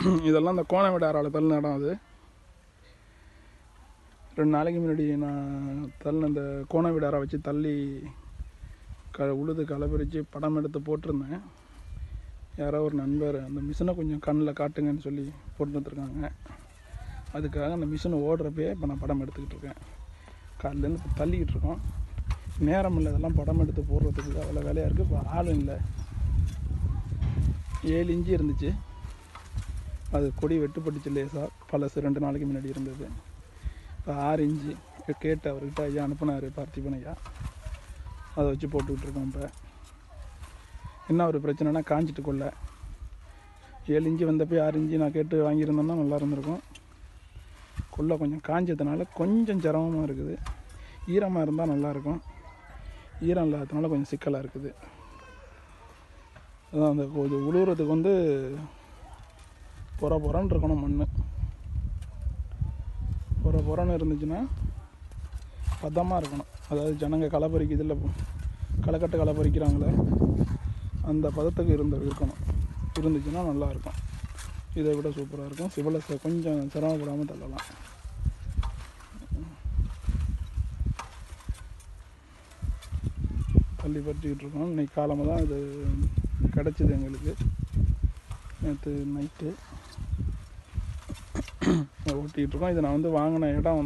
இதெல்லாம் இந்த கோண விடாரால் தள்ளின இடம் அது ரெண்டு நாளைக்கு முன்னாடி நான் தள்ளின இந்த கோண விடாரை வச்சு தள்ளி க உழுது களைபறித்து படம் எடுத்து போட்டிருந்தேன் யாரோ ஒரு நண்பர் அந்த மிஷினை கொஞ்சம் கண்ணில் காட்டுங்கன்னு சொல்லி போட்டு வந்துருக்காங்க அதுக்காக அந்த மிஷினை ஓடுறப்பயே இப்போ நான் படம் எடுத்துக்கிட்டு இருக்கேன் காலையிலேருந்து இப்போ தள்ளிக்கிட்டு இருக்கோம் நேரம் இல்லை இதெல்லாம் படம் எடுத்து போடுறதுக்கு அவ்வளோ வேலையாக இருக்குது இப்போ ஆளும் இல்லை ஏழு இன்ச்சு இருந்துச்சு அது கொடி வெட்டுப்பட்டுச்சு லேசாக பழசு ரெண்டு நாளைக்கு முன்னாடி இருந்தது இப்போ ஆறு இன்ச்சு இப்போ கேட்டு அவர்கிட்ட ஐயா அனுப்புனார் பார்த்திபன் ஐயா அதை வச்சு போட்டுக்கிட்டு இருக்கோம் இப்போ என்ன ஒரு பிரச்சனைனா காஞ்சிட்டு கொள்ள ஏழு இன்ச்சு வந்தப்போ ஆறு இன்ச்சு நான் கேட்டு வாங்கியிருந்தேன்னா நல்லா இருந்திருக்கும் கொள்ள கொஞ்சம் காஞ்சதுனால கொஞ்சம் சிரமமாக இருக்குது ஈரமாக இருந்தால் நல்லாயிருக்கும் ஈரம் இல்லாததுனால கொஞ்சம் சிக்கலாக இருக்குது அதான் அந்த கொஞ்சம் உழுவுறதுக்கு வந்து பொற பொறன்னு இருக்கணும் மண் பொற பொறன்னு இருந்துச்சுன்னா பதமாக இருக்கணும் அதாவது ஜனங்க களை பறிக்குது இல்லை களைக்கட்டு களை பறிக்கிறாங்களே அந்த பதத்துக்கு இருந்து இருக்கணும் இருந்துச்சுன்னா நல்லாயிருக்கும் இதை விட சூப்பராக இருக்கும் சிவலசை கொஞ்சம் சிரமப்படாமல் தள்ளலாம் தள்ளி பறிச்சுக்கிட்டு இருக்கோம் இன்னைக்கு காலமாக தான் இது கிடச்சிது எங்களுக்கு நேற்று நைட்டு ஓட்டிகிட்டு இருக்கோம் இது நான் வந்து வாங்கின இடம்